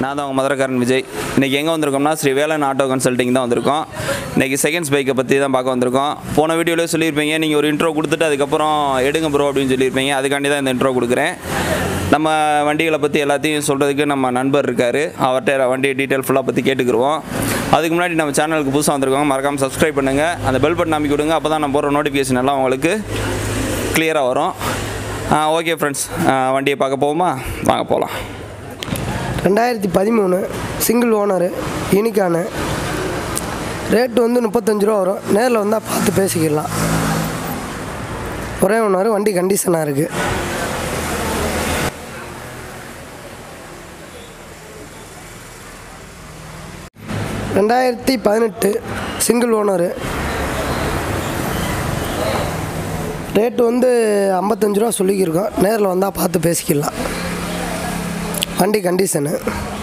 நான் தான் உங்கள் மதுரக்காரன் விஜய் இன்றைக்கி எங்கே வந்திருக்கோம்னா ஸ்ரீ வேலன் ஆட்டோ கன்சல்ட்டிங் தான் வந்திருக்கோம் இன்றைக்கி செகண்ட்ஸ் பைக்கை பற்றி தான் பார்க்க வந்திருக்கோம் போன வீடியோலேயே சொல்லியிருப்பீங்க நீங்கள் ஒரு இன்ட்ரோ கொடுத்துட்டு அதுக்கப்புறம் எடுங்க ப்ரோ அப்படின்னு சொல்லியிருப்பீங்க அதுக்காண்டி தான் இந்த இன்ட்ரோ கொடுக்குறேன் நம்ம வண்டிகளை பற்றி எல்லாத்தையும் சொல்கிறதுக்கு நம்ம நண்பர் இருக்கார் அவர்கிட்ட வண்டி டீட்டெயில் ஃபுல்லாக பற்றி கேட்டுக்கிருவோம் அதுக்கு முன்னாடி நம்ம சேனலுக்கு புதுசாக வந்திருக்கோம் மறக்காமல் சப்ஸ்கிரைப் பண்ணுங்கள் அந்த பெல் பட்டன் அமைக்கி விடுங்க அப்போ தான் நம்ம போடுற நோட்டிஃபிகேஷன் எல்லாம் உங்களுக்கு கிளியராக வரும் ஓகே ஃப்ரெண்ட்ஸ் வண்டியை பார்க்க போவோமா வாங்க போகலாம் ரெண்டாயிரத்தி பதிமூணு சிங்கிள் ஓனரு யூனிக்கானு ரேட்டு வந்து முப்பத்தஞ்சு ரூபா வரும் நேரில் வந்தால் பார்த்து பேசிக்கலாம் ஒரே ஓனர் வண்டி கண்டிஷனாக இருக்குது ரெண்டாயிரத்தி பதினெட்டு சிங்கிள் ஓனரு ரேட்டு வந்து ஐம்பத்தஞ்சு ரூபா சொல்லிக்கிருக்கோம் நேரில் வந்தால் பார்த்து பேசிக்கலாம் வண்டி கண்டிஷனு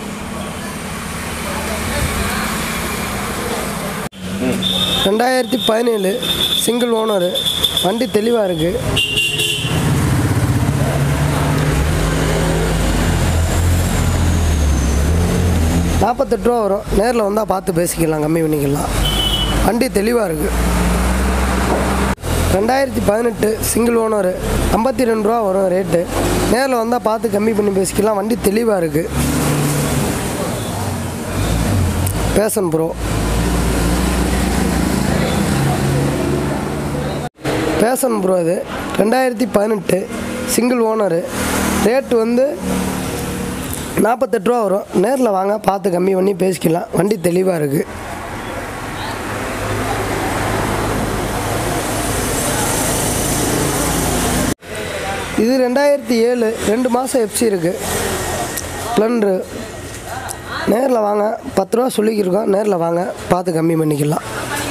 ரெண்டாயிரத்தி பதினேழு சிங்கிள் ஓனரு வண்டி தெளிவாக இருக்குது நாற்பத்தெட்டு ரூபா வரும் நேரில் வந்தால் பார்த்து பேசிக்கலாம் கம்மி பண்ணிக்கலாம் வண்டி தெளிவாக இருக்குது ரெண்டாயிரத்தி பதினெட்டு சிங்கிள் ஓனரு ஐம்பத்தி ரெண்டு ரூபா வரும் ரேட்டு நேரில் வந்தால் பார்த்து கம்மி பண்ணி பேசிக்கலாம் வண்டி தெளிவாக இருக்குது பேசன் ப்ரோ பேசன் ப்ரோ இது ரெண்டாயிரத்தி பதினெட்டு சிங்கிள் ஓனரு ரேட்டு வந்து நாற்பத்தெட்டு ரூபா வரும் நேரில் வாங்க பார்த்து கம்மி பண்ணி பேசிக்கலாம் வண்டி தெளிவாக இருக்குது இது ரெண்டாயிரத்தி ஏழு ரெண்டு மாதம் எஃப்சி இருக்குது ஸ்ப்ளெண்ட்ரு நேரில் வாங்க பத்து ரூபா சொல்லிக்கிருக்கோம் நேரில் வாங்க பார்த்து கம்மி பண்ணிக்கலாம்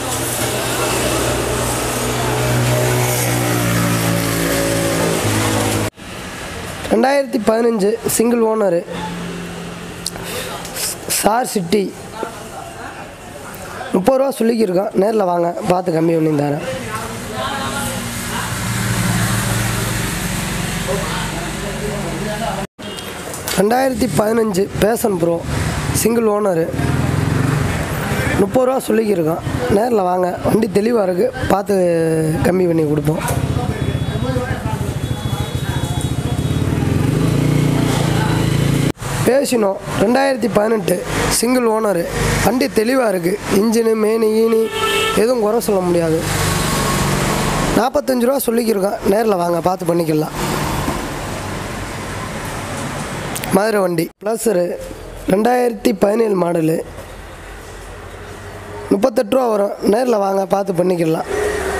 ரெண்டாயிரத்தி பதினஞ்சு சிங்கிள் ஓனரு சார் சிட்டி முப்பது ரூபா சொல்லிக்கிருக்கோம் நேரில் வாங்க பார்த்து கம்மி பண்ணி தரேன் ரெண்டாயிரத்தி பதினஞ்சு பேசன் ப்ரோ சிங்கிள் ஓனரு முப்பது ரூபா சொல்லிக்கிருக்கோம் நேரில் வாங்க வண்டி தெளிவாக இருக்குது பார்த்து கம்மி பண்ணி கொடுப்போம் பேசினோம் ரெண்டாயிரத்தி பதினெட்டு சிங்கிள் ஓனரு வண்டி தெளிவாக இருக்குது இன்ஜினு மேனு ஈனி எதுவும் குறை சொல்ல முடியாது நாற்பத்தஞ்சு ரூபா சொல்லிக்கிருக்கோம் நேரில் வாங்க பார்த்து பண்ணிக்கலாம் மதுரை வண்டி ப்ளஸரு ரெண்டாயிரத்தி பதினேழு மாடலு முப்பத்தெட்டு ரூபா வரும் நேரில் வாங்க பார்த்து பண்ணிக்கலாம்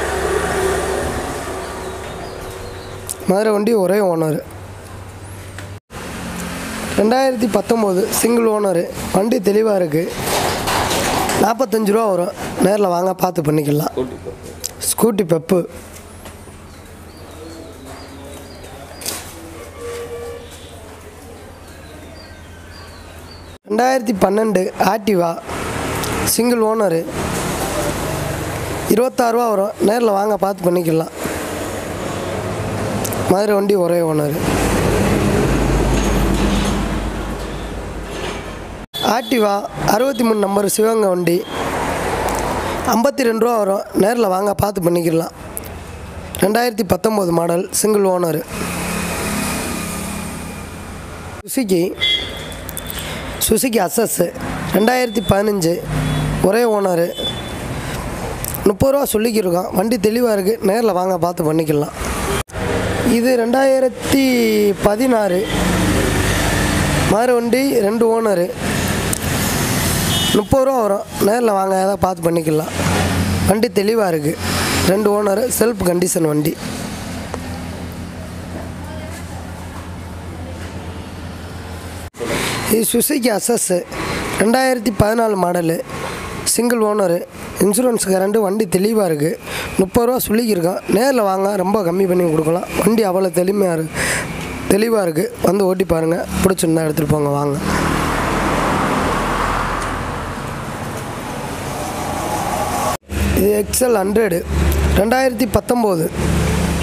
மதுரை வண்டி ஒரே ஓனர் ரெண்டாயிரத்தி பத்தொம்போது சிங்கிள் ஓனரு வண்டி தெளிவாக இருக்குது நாற்பத்தஞ்சு ரூபா வரும் நேரில் வாங்க பார்த்து பண்ணிக்கலாம் ஸ்கூட்டி பெப்பு ரெண்டாயிரத்தி பன்னெண்டு ஆக்டிவா சிங்கிள் ஓனரு இருபத்தாறுவா வரும் நேரில் வாங்க பார்த்து பண்ணிக்கலாம் மதுரை வண்டி ஒரே ஓனர் ஆக்டிவா அறுபத்தி மூணு நம்பர் சிவகங்கை வண்டி ஐம்பத்தி ரெண்டு ரூபா வரும் நேரில் வாங்க பார்த்து பண்ணிக்கலாம் ரெண்டாயிரத்தி பத்தொம்போது model single owner Suzuki Suzuki Access ரெண்டாயிரத்தி பதினஞ்சு ஒரே ஓனரு முப்பது ரூபா சொல்லிக்கிருக்கோம் வண்டி தெளிவாக இருக்குது நேரில் வாங்க பார்த்து பண்ணிக்கலாம் இது ரெண்டாயிரத்தி பதினாறு மாறு வண்டி ரெண்டு ஓனரு முப்பது ரூபா வரும் நேரில் வாங்க ஏதாவது பார்த்து பண்ணிக்கலாம் வண்டி தெளிவாக இருக்குது ரெண்டு ஓனரு செல்ஃப் கண்டிஷன் வண்டி இது சுசுக்கி அசஸ் ரெண்டாயிரத்தி பதினாலு model single owner insurance current வண்டி தெளிவாக இருக்குது முப்பது ரூபா சொல்லிக்கிருக்கோம் நேரில் வாங்க ரொம்ப கம்மி பண்ணி கொடுக்கலாம் வண்டி அவ்வளோ தெளிமையாக இருக்கு தெளிவாக இருக்குது வந்து ஓட்டி பாருங்கள் பிடிச்சிருந்தா எடுத்துகிட்டு போங்க வாங்க இது எக்ஸல் ஹண்ட்ரடு ரெண்டாயிரத்தி பத்தொம்போது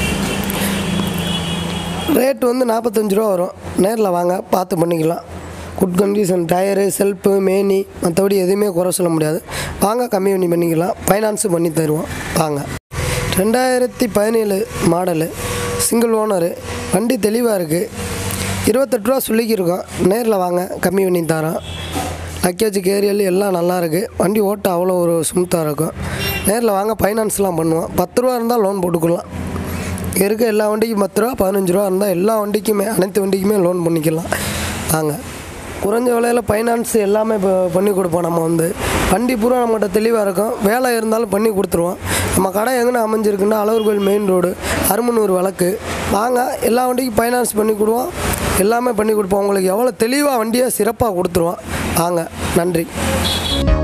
ரேட்டு வந்து நாற்பத்தஞ்சு ரூபா வரும் நேரில் வாங்க பார்த்து பண்ணிக்கலாம் குட் கண்டிஷன் டயரு செல்ஃபு மேனி மற்றபடி எதுவுமே குறை சொல்ல முடியாது வாங்க கம்மி பண்ணி பண்ணிக்கலாம் ஃபைனான்ஸும் பண்ணி தருவோம் வாங்க ரெண்டாயிரத்தி பதினேழு மாடலு சிங்கிள் ஓனரு வண்டி தெளிவாக இருக்குது இருபத்தெட்டு ரூபா சொல்லிக்கிருக்கோம் நேரில் வாங்க கம்மி பண்ணி தரோம் லக்கேஜ் கேரியல் எல்லாம் நல்லா இருக்குது வண்டி ஓட்ட அவ்வளோ ஒரு ஸ்மூத்தாக இருக்கும் நேரில் வாங்க ஃபைனான்ஸ்லாம் பண்ணுவோம் பத்து ரூபா இருந்தால் லோன் போட்டுக்கலாம் இருக்க எல்லா வண்டிக்கும் பத்து ரூபா பதினஞ்சு ரூபா இருந்தால் எல்லா வண்டிக்குமே அனைத்து வண்டிக்குமே லோன் பண்ணிக்கலாம் வாங்க குறைஞ்ச விலையில் ஃபைனான்ஸ் எல்லாமே இப்போ பண்ணி கொடுப்போம் நம்ம வந்து வண்டி பூரா நம்மகிட்ட தெளிவாக இருக்கும் வேலை இருந்தாலும் பண்ணி கொடுத்துருவோம் நம்ம கடை எங்கே அமைஞ்சிருக்குன்னா அழகர் கோயில் மெயின் ரோடு அருமனூர் வழக்கு வாங்க எல்லா வண்டிக்கும் ஃபைனான்ஸ் பண்ணி கொடுவோம் எல்லாமே பண்ணி கொடுப்போம் உங்களுக்கு எவ்வளோ தெளிவாக வண்டியை சிறப்பாக கொடுத்துருவோம் வாங்க நன்றி